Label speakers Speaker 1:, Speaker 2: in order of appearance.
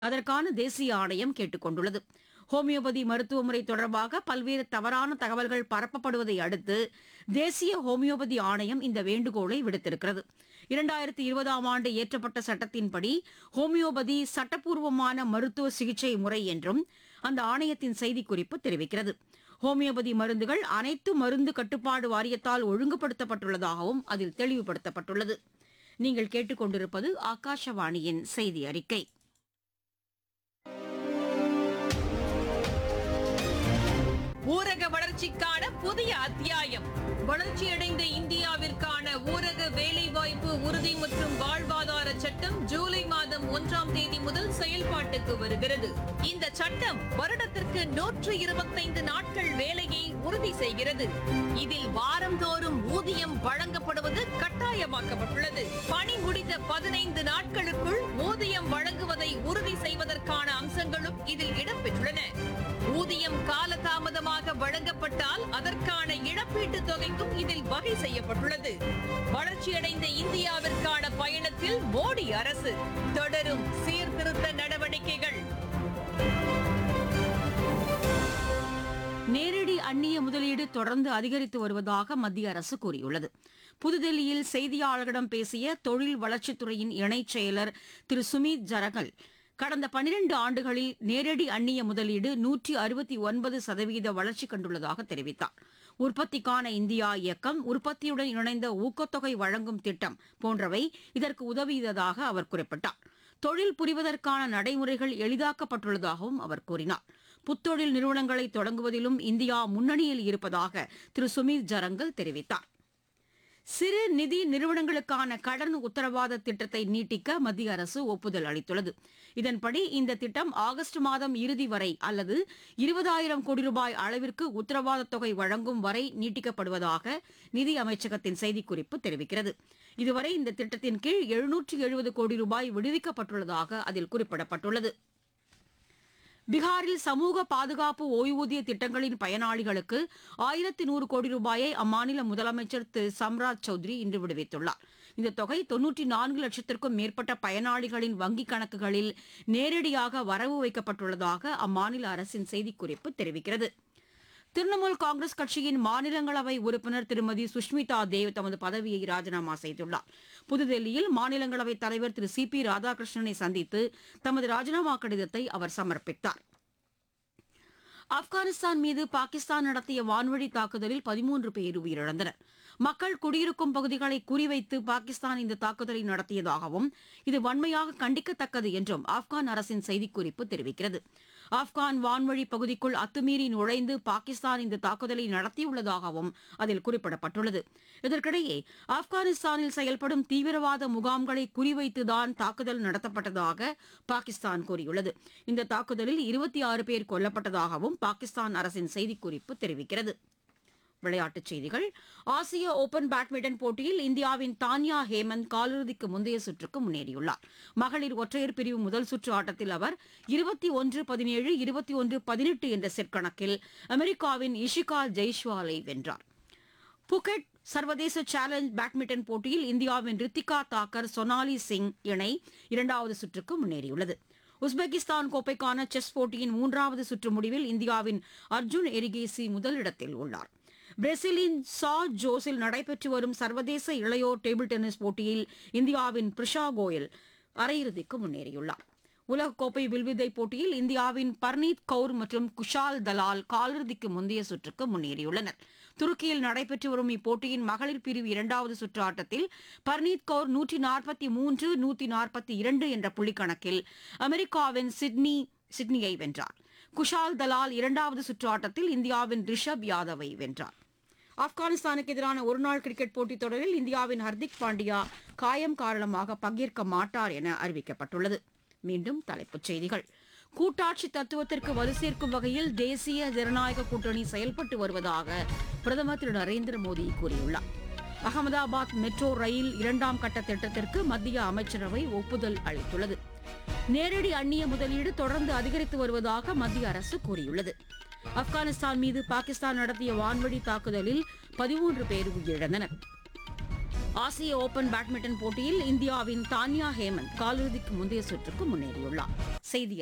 Speaker 1: அதற்கான தேசிய ஆணையம் கேட்டுக் கொண்டுள்ளது ஹோமியோபதி மருத்துவ முறை தொடர்பாக பல்வேறு தவறான தகவல்கள் பரப்பப்படுவதை அடுத்து தேசிய ஹோமியோபதி ஆணையம் இந்த வேண்டுகோளை விடுத்திருக்கிறது இரண்டாயிரத்தி இருபதாம் ஆண்டு இயற்றப்பட்ட சட்டத்தின்படி ஹோமியோபதி சட்டப்பூர்வமான மருத்துவ சிகிச்சை முறை என்றும் அந்த ஆணையத்தின் செய்திக்குறிப்பு தெரிவிக்கிறது ஹோமியோபதி மருந்துகள் அனைத்து மருந்து கட்டுப்பாடு வாரியத்தால் ஒழுங்குபடுத்தப்பட்டுள்ளதாகவும் அதில் தெளிவுபடுத்தப்பட்டுள்ளது நீங்கள் கேட்டுக்கொண்டிருப்பது ஆகாஷவாணியின் செய்தி அறிக்கை
Speaker 2: ஊரக வளர்ச்சிக்கான புதிய அத்தியாயம் வளர்ச்சியடைந்த இந்தியாவிற்கான ஊரக வேலைவாய்ப்பு உறுதி மற்றும் வாழ்வாதார சட்டம் ஜூலை மாதம் ஒன்றாம் தேதி முதல் செயல்பாட்டுக்கு வருகிறது இந்த சட்டம் வருடத்திற்கு நூற்று இருபத்தைந்து நாட்கள் வேலையை உறுதி செய்கிறது இதில் வாரந்தோறும் ஊதியம் வழங்கப்படுவது கட்டாயமாக்கப்பட்டுள்ளது பணி முடிந்த பதினைந்து நாட்களுக்குள் ஊதியம் வழங்குவதை உறுதி செய்வதற்கான அம்சங்களும் இதில் இடம்பெற்றுள்ளன ஊதியம் காலதாமதமாக வழங்கப்பட்டால் அதற்கான இழப்பீட்டுத் தொகைக்கும் இதில் வகை செய்யப்பட்டுள்ளது வளர்ச்சியடைந்த இந்தியாவிற்கான பயணத்தில் மோடி அரசு தொடரும் சீர்திருத்த நடவடிக்கைகள்
Speaker 1: நேரடி அந்நிய முதலீடு தொடர்ந்து அதிகரித்து வருவதாக மத்திய அரசு கூறியுள்ளது புதுதில்லியில் செய்தியாளர்களிடம் பேசிய தொழில் வளர்ச்சித்துறையின் இணைச் செயலர் திரு சுமித் ஜரகல் கடந்த பனிரண்டு ஆண்டுகளில் நேரடி அந்நிய முதலீடு நூற்றி அறுபத்தி ஒன்பது சதவீத வளர்ச்சி கண்டுள்ளதாக தெரிவித்தார் உற்பத்திக்கான இந்தியா இயக்கம் உற்பத்தியுடன் இணைந்த ஊக்கத்தொகை வழங்கும் திட்டம் போன்றவை இதற்கு உதவியதாக அவர் குறிப்பிட்டார் தொழில் புரிவதற்கான நடைமுறைகள் எளிதாக்கப்பட்டுள்ளதாகவும் அவர் கூறினார் புத்தொழில் நிறுவனங்களை தொடங்குவதிலும் இந்தியா முன்னணியில் இருப்பதாக திரு சுமித் ஜரங்கல் தெரிவித்தார் சிறு நிதி நிறுவனங்களுக்கான கடன் உத்தரவாத திட்டத்தை நீட்டிக்க மத்திய அரசு ஒப்புதல் அளித்துள்ளது இதன்படி இந்த திட்டம் ஆகஸ்ட் மாதம் இறுதி வரை அல்லது இருபதாயிரம் கோடி ரூபாய் அளவிற்கு உத்தரவாத தொகை வழங்கும் வரை நீட்டிக்கப்படுவதாக நிதி அமைச்சகத்தின் செய்திக்குறிப்பு தெரிவிக்கிறது இதுவரை இந்த திட்டத்தின் கீழ் எழுநூற்று எழுபது கோடி ரூபாய் விடுவிக்கப்பட்டுள்ளதாக அதில் குறிப்பிடப்பட்டுள்ளது பீகாரில் சமூக பாதுகாப்பு ஓய்வூதிய திட்டங்களின் பயனாளிகளுக்கு ஆயிரத்தி நூறு கோடி ரூபாயை அம்மாநில முதலமைச்சர் திரு சம்ராஜ் சௌத்ரி இன்று விடுவித்துள்ளார் இந்த தொகை தொன்னூற்றி நான்கு லட்சத்திற்கும் மேற்பட்ட பயனாளிகளின் வங்கிக் கணக்குகளில் நேரடியாக வரவு வைக்கப்பட்டுள்ளதாக அம்மாநில அரசின் செய்திக்குறிப்பு தெரிவிக்கிறது திரிணாமுல் காங்கிரஸ் கட்சியின் மாநிலங்களவை உறுப்பினர் திருமதி சுஷ்மிதா தேவ் தமது பதவியை ராஜினாமா செய்துள்ளார் புதுதில்லியில் மாநிலங்களவைத் தலைவர் திரு சி பி ராதாகிருஷ்ணனை சந்தித்து தமது ராஜினாமா கடிதத்தை அவர் சமர்ப்பித்தார் ஆப்கானிஸ்தான் மீது பாகிஸ்தான் நடத்திய வான்வழி தாக்குதலில் பதிமூன்று பேர் உயிரிழந்தனர் மக்கள் குடியிருக்கும் பகுதிகளை குறிவைத்து பாகிஸ்தான் இந்த தாக்குதலை நடத்தியதாகவும் இது வன்மையாக கண்டிக்கத்தக்கது என்றும் ஆப்கான் அரசின் செய்திக்குறிப்பு தெரிவிக்கிறது ஆப்கான் வான்வழி பகுதிக்குள் அத்துமீறி நுழைந்து பாகிஸ்தான் இந்த தாக்குதலை நடத்தியுள்ளதாகவும் அதில் குறிப்பிடப்பட்டுள்ளது இதற்கிடையே ஆப்கானிஸ்தானில் செயல்படும் தீவிரவாத முகாம்களை குறிவைத்துதான் தாக்குதல் நடத்தப்பட்டதாக பாகிஸ்தான் கூறியுள்ளது இந்த தாக்குதலில் இருபத்தி ஆறு பேர் கொல்லப்பட்டதாகவும் பாகிஸ்தான் அரசின் செய்திக்குறிப்பு தெரிவிக்கிறது விளையாட்டுச் செய்திகள் ஆசிய ஓபன் பேட்மிண்டன் போட்டியில் இந்தியாவின் தான்யா ஹேமந்த் காலிறுதிக்கு முந்தைய சுற்றுக்கு முன்னேறியுள்ளார் மகளிர் ஒற்றையர் பிரிவு முதல் சுற்று ஆட்டத்தில் அவர் இருபத்தி ஒன்று பதினேழு இருபத்தி ஒன்று பதினெட்டு என்ற செட் கணக்கில் அமெரிக்காவின் இஷிகா ஜெய்ஷ்வாலை வென்றார் புகெட் சர்வதேச சேலஞ்ச் பேட்மிண்டன் போட்டியில் இந்தியாவின் ரித்திகா தாக்கர் சொனாலி சிங் இணை இரண்டாவது சுற்றுக்கு முன்னேறியுள்ளது உஸ்பெகிஸ்தான் கோப்பைக்கான செஸ் போட்டியின் மூன்றாவது சுற்று முடிவில் இந்தியாவின் அர்ஜுன் எரிகேசி முதலிடத்தில் உள்ளார் பிரேசிலின் சா ஜோஸில் நடைபெற்று வரும் சர்வதேச இளையோர் டேபிள் டென்னிஸ் போட்டியில் இந்தியாவின் பிரிஷா கோயல் அரையிறுதிக்கு முன்னேறியுள்ளார் உலகக்கோப்பை வில்வித்தை போட்டியில் இந்தியாவின் பர்னீத் கவுர் மற்றும் குஷால் தலால் காலிறுதிக்கு முந்தைய சுற்றுக்கு முன்னேறியுள்ளனர் துருக்கியில் நடைபெற்று வரும் இப்போட்டியின் மகளிர் பிரிவு இரண்டாவது சுற்று ஆட்டத்தில் பர்னீத் கவுர் நூற்றி நாற்பத்தி மூன்று நூற்றி நாற்பத்தி இரண்டு என்ற புள்ளிக்கணக்கில் அமெரிக்காவின் சிட்னி சிட்னியை வென்றார் குஷால் தலால் இரண்டாவது சுற்று ஆட்டத்தில் இந்தியாவின் ரிஷப் யாதவை வென்றார் ஆப்கானிஸ்தானுக்கு எதிரான ஒருநாள் கிரிக்கெட் போட்டித் தொடரில் இந்தியாவின் ஹர்திக் பாண்டியா காயம் காரணமாக பங்கேற்க மாட்டார் என அறிவிக்கப்பட்டுள்ளது மீண்டும் தலைப்புச் செய்திகள் கூட்டாட்சி தத்துவத்திற்கு வலு சேர்க்கும் வகையில் தேசிய ஜனநாயக கூட்டணி செயல்பட்டு வருவதாக பிரதமர் திரு நரேந்திர மோடி கூறியுள்ளார் அகமதாபாத் மெட்ரோ ரயில் இரண்டாம் கட்ட திட்டத்திற்கு மத்திய அமைச்சரவை ஒப்புதல் அளித்துள்ளது நேரடி அந்நிய முதலீடு தொடர்ந்து அதிகரித்து வருவதாக மத்திய அரசு கூறியுள்ளது ஆப்கானிஸ்தான் மீது பாகிஸ்தான் நடத்திய வான்வழி தாக்குதலில் பதிமூன்று பேர் உயிரிழந்தனர் ஆசிய ஓபன் பேட்மிண்டன் போட்டியில் இந்தியாவின் தான்யா ஹேமந்த் காலிறுதிக்கு முந்தைய சுற்றுக்கு முன்னேறியுள்ளார் செய்தி